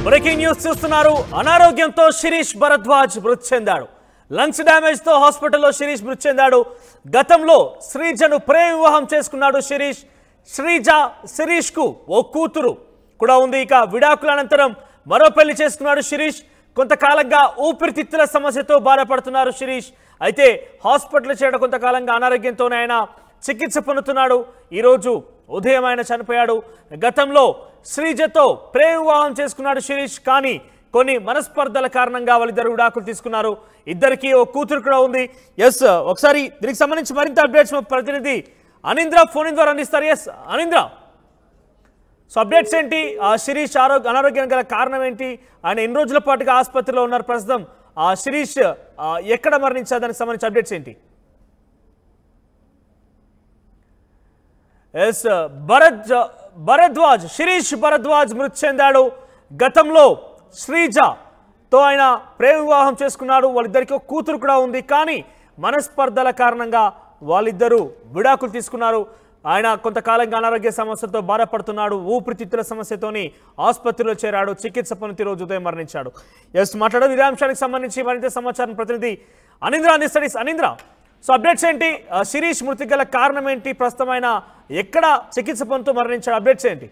breaking news చూస్తున్నారు అనారోగ్యంతో శిరీష్ భరద్వాజ్ మృతి చెందాడు లంగ్స్ డ్యామేజ్ తో హాస్పిటల్లో శిరీష్ మృతి చెందాడు గతంలో శ్రీజను ప్రేమ వివాహం చేసుకున్నాడు శిరీష్ శ్రీజ శిరీష్ కు ఓ కూతురు కూడా ఉంది ఇక విడాకుల అనంతరం మరో పెళ్లి చేసుకున్నాడు శిరీష్ కొంతకాలంగా ఊపిరితిత్తుల సమస్యతో బాధపడుతున్నారు శిరీష్ అయితే హాస్పిటల్ చేయడం కొంతకాలంగా అనారోగ్యంతోనే ఆయన చికిత్స పొందుతున్నాడు ఈరోజు ఉదయం ఆయన చనిపోయాడు గతంలో శ్రీజతో ప్రేమ వివాహం చేసుకున్నాడు శిరీష్ కానీ కొన్ని మనస్పర్ధల కారణంగా వాళ్ళిద్దరు విడాకులు తీసుకున్నారు ఇద్దరికి ఓ కూతురు కూడా ఉంది ఎస్ ఒకసారి దీనికి సంబంధించి మరింత అప్డేట్స్ మా ప్రతినిధి అనింద్ర ఫోన్ ద్వారా అందిస్తారు ఎస్ అనింద్ర సో అప్డేట్స్ ఏంటి ఆ శిరీష్ ఆరోగ్య అనారోగ్యం గల కారణం ఏంటి ఆయన ఎన్ని రోజుల పాటుగా ఆసుపత్రిలో ఉన్నారు ప్రస్తుతం ఆ శిరీష్ ఆ, ఎక్కడ మరణించారు దానికి సంబంధించి అప్డేట్స్ ఏంటి ఎస్ భరత్ భరద్వాజ్ శిరీష్ భరద్వాజ్ మృతి చెందాడు గతంలో శ్రీజతో ఆయన ప్రేమ వివాహం చేసుకున్నాడు వాళ్ళిద్దరికి ఒక కూతురు కూడా ఉంది కానీ మనస్పర్ధల కారణంగా వాళ్ళిద్దరూ విడాకులు తీసుకున్నారు ఆయన కొంతకాలంగా అనారోగ్య సమస్యతో బాధపడుతున్నాడు ఊపిరితిత్తుల సమస్యతోని ఆసుపత్రిలో చేరాడు చికిత్స పొంది రోజు ఉదయం మరణించాడు ఎస్ మాట్లాడడం ఇదే అంశానికి సంబంధించి మరింత సమాచారం ప్రతినిధి అనింద్ర అందిస్తాడు అనింద్ర సో అప్డేట్స్ ఏంటి ఆ, శిరీష్ మృతి గల కారణం ఏంటి ప్రస్తుతం ఆయన ఎక్కడ చికిత్స పొందుతూ మరణించాడు అప్డేట్స్ ఏంటి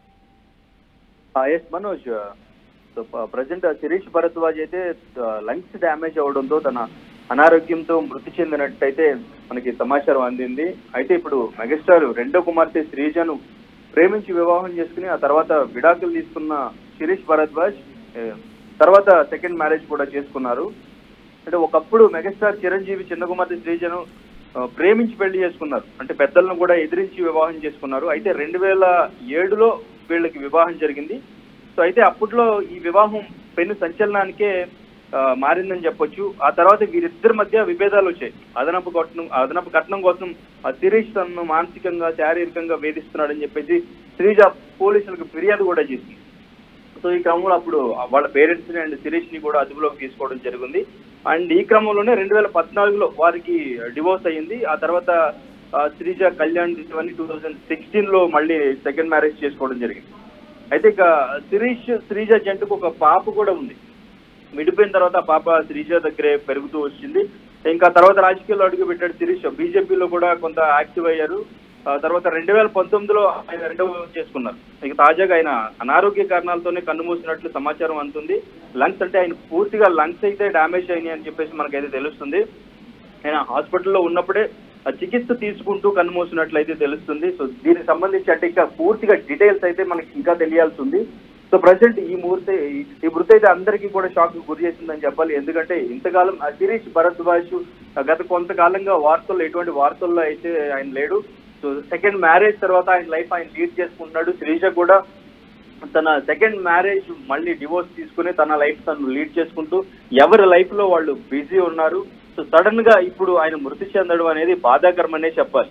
yes Manoj so present Sirish Bharadwaj అయితే లంగ్స్ డ్యామేజ్ అవడంతో తన అనారోగ్యంతో మృతి చెందినట్టయితే మనకి సమాచారం అందింది అయితే ఇప్పుడు మెగాస్టార్ రెండో కుమార్తె శ్రీజను ప్రేమించి వివాహం చేసుకుని ఆ తర్వాత విడాకులు తీసుకున్న శిరీష్ భరద్వాజ్ ఏ, తర్వాత సెకండ్ మ్యారేజ్ కూడా చేసుకున్నారు అంటే ఒకప్పుడు మెగాస్టార్ చిరంజీవి చిన్న కుమార్తె శ్రీజను ఆ, ప్రేమించి పెళ్లి చేసుకున్నారు అంటే పెద్దలను కూడా ఎదిరించి వివాహం చేసుకున్నారు అయితే రెండు వేల ఏడులో వీళ్ళకి వివాహం జరిగింది సో అయితే అప్పట్లో ఈ వివాహం పెను సంచలనానికే ఆ, మారిందని చెప్పొచ్చు ఆ తర్వాత వీరిద్దరి మధ్య విభేదాలు వచ్చాయి అదనపు కట్నం అదనపు కట్నం కోసం ఆ శిరీష్ తనను మానసికంగా శారీరకంగా వేధిస్తున్నాడని చెప్పేసి శ్రీజ పోలీసులకు ఫిర్యాదు కూడా చేసింది సో ఈ క్రమంలో అప్పుడు వాళ్ళ పేరెంట్స్ ని అండ్ శిరీష్ ని కూడా అదుపులోకి తీసుకోవడం జరిగింది అండ్ ఈ క్రమంలోనే రెండు వేల పద్నాలుగులో వారికి డివోర్స్ అయ్యింది ఆ తర్వాత ఆ, శ్రీజ కళ్యాణ్ ఇవన్నీ టూ థౌజండ్ సిక్స్టీన్ లో మళ్ళీ సెకండ్ మ్యారేజ్ చేసుకోవడం జరిగింది అయితే ఇక శిరీష్ శ్రీజ జంటకు ఒక పాప కూడా ఉంది విడిపోయిన తర్వాత ఆ పాప శ్రీజ దగ్గరే పెరుగుతూ వచ్చింది ఇంకా తర్వాత రాజకీయాల్లో అడుగు పెట్టాడు శిరీష్ బీజేపీలో కూడా కొంత యాక్టివ్ అయ్యారు ఆ తర్వాత రెండు వేల పంతొమ్మిదిలో ఆయన రెండవ వివాహం చేసుకున్నారు ఇక తాజాగా ఆయన అనారోగ్య కారణాలతోనే కన్నుమూసినట్లు సమాచారం అందుతుంది లంగ్స్ అంటే ఆయన పూర్తిగా లంగ్స్ అయితే డ్యామేజ్ అయినాయి అని చెప్పేసి మనకైతే తెలుస్తుంది ఆయన హాస్పిటల్లో ఉన్నప్పుడే ఆ చికిత్స తీసుకుంటూ కన్నుమూసినట్లయితే తెలుస్తుంది సో దీనికి సంబంధించి అంటే ఇంకా పూర్తిగా డీటెయిల్స్ అయితే మనకి ఇంకా తెలియాల్సి ఉంది సో ప్రజెంట్ ఈ మూర్తి ఈ మృతి అయితే అందరికీ కూడా షాక్ గురి చేసిందని చెప్పాలి ఎందుకంటే ఇంతకాలం ఆ శిరీష్ భరద్వాజ్ గత కొంతకాలంగా వార్తల్లో ఎటువంటి వార్తల్లో అయితే ఆయన లేడు సో సెకండ్ మ్యారేజ్ తర్వాత ఆయన లైఫ్ ఆయన లీడ్ చేసుకుంటున్నాడు శ్రీజ కూడా తన సెకండ్ మ్యారేజ్ మళ్ళీ డివోర్స్ తీసుకుని తన లైఫ్ తను లీడ్ చేసుకుంటూ ఎవరి లైఫ్ లో వాళ్ళు బిజీ ఉన్నారు సో సడన్ గా ఇప్పుడు ఆయన మృతి చెందడం అనేది బాధాకరమనే చెప్పాలి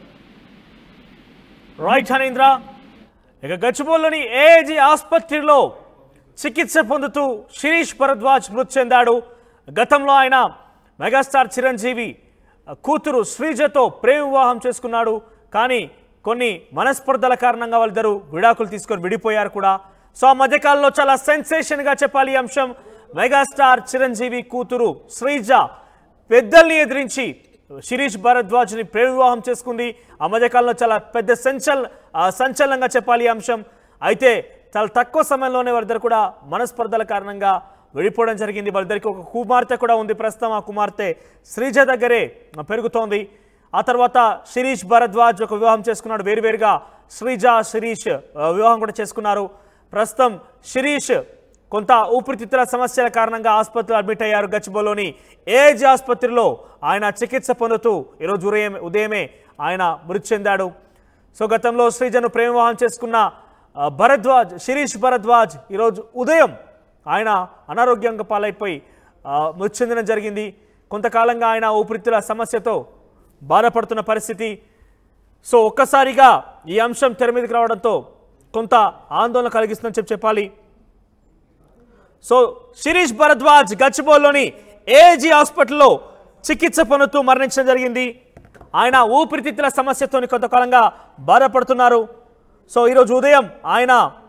రైట్ హనీంద్ర ఇక గచ్చిబౌలిలోని ఏజీ ఆసుపత్రిలో చికిత్స పొందుతూ శిరీష్ భరద్వాజ్ మృతి చెందాడు గతంలో ఆయన మెగాస్టార్ చిరంజీవి కూతురు శ్రీజతో ప్రేమ వివాహం చేసుకున్నాడు కానీ కొన్ని మనస్పర్ధల కారణంగా వాళ్ళిద్దరూ విడాకులు తీసుకొని విడిపోయారు కూడా సో ఆ మధ్యకాలంలో చాలా సెన్సేషన్గా చెప్పాలి ఈ అంశం మెగాస్టార్ చిరంజీవి కూతురు శ్రీజ పెద్దల్ని ఎదిరించి శిరీష్ భరద్వాజ్ని ప్రేమ వివాహం చేసుకుంది ఆ మధ్యకాలంలో చాలా పెద్ద సంచల్ ఆ, సంచలనంగా చెప్పాలి ఈ అంశం అయితే చాలా తక్కువ సమయంలోనే వాళ్ళిద్దరు కూడా మనస్పర్ధల కారణంగా విడిపోవడం జరిగింది వాళ్ళిద్దరికి ఒక కుమార్తె కూడా ఉంది ప్రస్తుతం ఆ కుమార్తె శ్రీజ దగ్గరే పెరుగుతోంది ఆ తర్వాత శిరీష్ భరద్వాజ్ ఒక వివాహం చేసుకున్నాడు వేరువేరుగా శ్రీజ శిరీష్ ఆ, వివాహం కూడా చేసుకున్నారు ప్రస్తుతం శిరీష్ కొంత ఊపిరితిత్తుల సమస్యల కారణంగా ఆసుపత్రిలో అడ్మిట్ అయ్యారు గచ్చిబౌలిలోని ఏజ్ ఆసుపత్రిలో ఆయన చికిత్స పొందుతూ ఈరోజు ఉదయం ఉదయమే ఆయన మృతి చెందాడు సో గతంలో శ్రీజను ప్రేమ వివాహం చేసుకున్న ఆ, భరద్వాజ్ శిరీష్ భరద్వాజ్ ఈరోజు ఉదయం ఆయన అనారోగ్యంగా పాలైపోయి ఆ, మృతి చెందడం జరిగింది కొంతకాలంగా ఆయన ఊపిరితిత్తుల సమస్యతో బాధపడుతున్న పరిస్థితి సో ఒక్కసారిగా ఈ అంశం తెర మీదకి రావడంతో కొంత ఆందోళన కలిగిస్తుందని చెప్పి చెప్పాలి సో శిరీష్ భరద్వాజ్ గచ్చిబౌలిలోని ఏజీ హాస్పిటల్లో చికిత్స పొందుతూ మరణించడం జరిగింది ఆయన ఊపిరితిత్తుల సమస్యతో కొంతకాలంగా బాధపడుతున్నారు సో ఈరోజు ఉదయం ఆయన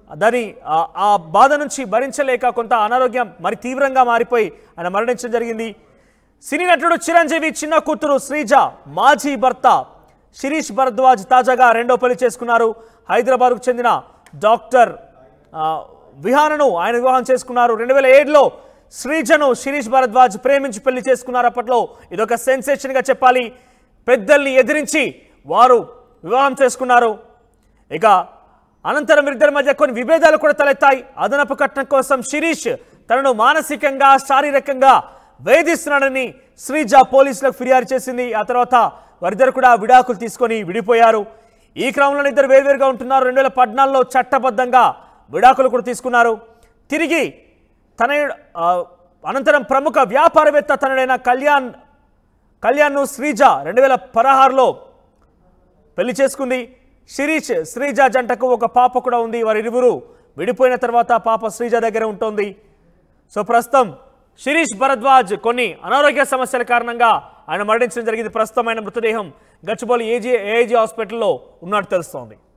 దాని ఆ- ఆ బాధ నుంచి భరించలేక కొంత అనారోగ్యం మరి తీవ్రంగా మారిపోయి ఆయన మరణించడం జరిగింది సినీ నటుడు చిరంజీవి చిన్న కూతురు శ్రీజ మాజీ భర్త శిరీష్ భరద్వాజ్ తాజాగా రెండో పెళ్లి చేసుకున్నారు హైదరాబాద్కు చెందిన డాక్టర్ ఆ, విహానను ఆయన వివాహం చేసుకున్నారు రెండు వేల ఏడులో శ్రీజను శిరీష్ భరద్వాజ్ ప్రేమించి పెళ్లి చేసుకున్నారు అప్పట్లో ఇదొక సెన్సేషన్గా చెప్పాలి పెద్దల్ని ఎదిరించి వారు వివాహం చేసుకున్నారు ఇక అనంతరం వీరిద్దరి మధ్య కొన్ని విభేదాలు కూడా తలెత్తాయి అదనపు కట్నం కోసం శిరీష్ తనను మానసికంగా శారీరకంగా వేధిస్తున్నాడని శ్రీజ పోలీసులకు ఫిర్యాదు చేసింది ఆ తర్వాత వారిద్దరు కూడా విడాకులు తీసుకొని విడిపోయారు ఈ క్రమంలో ఇద్దరు వేరువేరుగా ఉంటున్నారు రెండు వేల పద్నాలుగులో చట్టబద్ధంగా విడాకులు కూడా తీసుకున్నారు తిరిగి తన అనంతరం ప్రముఖ వ్యాపారవేత్త తనడైన కళ్యాణ్ కళ్యాణ్ను శ్రీజ రెండు వేల పదహారులో పెళ్లి చేసుకుంది శిరీష్ శ్రీజ జంటకు ఒక పాప కూడా ఉంది వారిరువురు విడిపోయిన తర్వాత పాప శ్రీజ దగ్గర ఉంటుంది సో ప్రస్తుతం శిరీష్ భరద్వాజ్ కొన్ని అనారోగ్య సమస్యల కారణంగా ఆయన మరణించడం జరిగింది ప్రస్తుతం ఆయన మృతదేహం గచ్చిబౌలి ఏజీ ఏఐజీ హాస్పిటల్లో ఉన్నట్టు తెలుస్తోంది